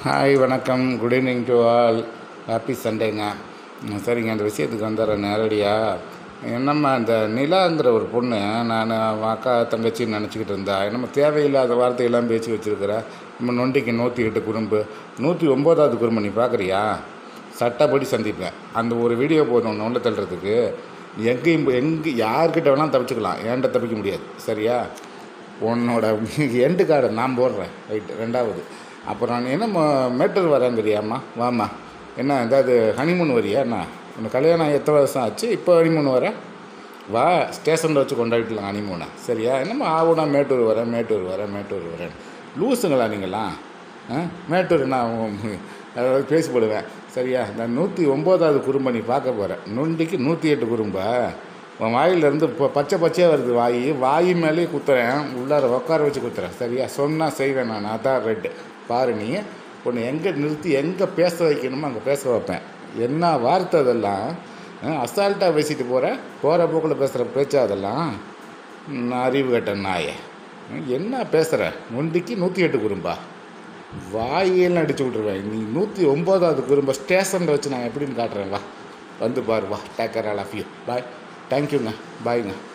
hi வணக்கம் good evening to all happy சண்டேங்க ம், சரிங்க அந்த விஷயத்துக்கு வந்துடுறேன் நேரடியாக என்னம்மா இந்த நிலாங்கிற ஒரு பொண்ணு நான் அவன் அக்கா தங்கச்சின்னு நினச்சிக்கிட்டு இருந்தா நம்ம தேவையில்லாத வார்த்தையெல்லாம் பேசி வச்சுருக்கிற நம்ம நொண்டிக்கு நூற்றி எட்டு குறும்பு நூற்றி ஒம்போதாவது குறும்பு நீ பார்க்குறியா சட்டப்படி சந்திப்பேன் அந்த ஒரு வீடியோ போதும் உள்ள தள்ளுறதுக்கு எங்கேயும் எங்கே யார்கிட்ட வேணாலும் தப்பிச்சுக்கலாம் ஏன்ட்ட தப்பிக்க முடியாது சரியா உன்னோட எண்டு கார்டை நான் போடுறேன் ரைட் ரெண்டாவது அப்புறம் நீ என்ன ம- மேட்டூர் வரேங்கிறியாம்மா வாம்மா என்ன ஏதாவது ஹனிமூன் வரியா என்ன உனக்கு கல்யாணம் எத்தனை வருஷம் ஆச்சு இப்போ ஹனிமூன் வர வா ஸ்டேஷனில் வச்சு கொண்டாடிக்கலாம் ஹனிமூனை சரியா என்னம்மா ஆகுனா மேட்டூர் வரேன் மேட்டூர் வரேன் மேட்டூர் வரேன் லூசுங்களா நீங்களாம் ஆ மேட்டூர் நான் உ- அதாவது பேசி போடுவேன் சரியா நான் நூற்றி ஒம்போதாவது குறும்பை நீ பார்க்க போகிறேன் நொண்டிக்கு நூற்றி எட்டு குறும்பா உன் வாயிலிருந்து இப்போ பச்சை பச்சையாக வருது வாய் வாய் மேலேயே குத்துறேன் உள்ளார உட்கார வச்சு குத்துறேன் சரியா சொன்னால் செய்வேன் நான் அதான் ரெட்டு பாரு நீ உன்னை எங்கே நிறுத்தி எங்கே பேச வைக்கணுமோ அங்கே பேச வைப்பேன் என்ன வார்த்தை அதெல்லாம் அசால்ட்டாக பேசிட்டு போகிறேன் போகிற போக்கில் பேசுகிற பேச்சா அதெல்லாம் நான் அறிவு கட்ட நாயே என்ன பேசுகிற நொண்டிக்கு நூற்றி எட்டு குறும்பா வாயெல்லாம் அடிச்சு விட்ருவேன் நீ நூற்றி ஒம்போதாவது குறும்ப ஸ்டேஷனில் வச்சு நான் எப்படின்னு காட்டுறேன் வா வந்து பாரு வா take care all of you bye தேங்க்யூங்க பாய்ங்க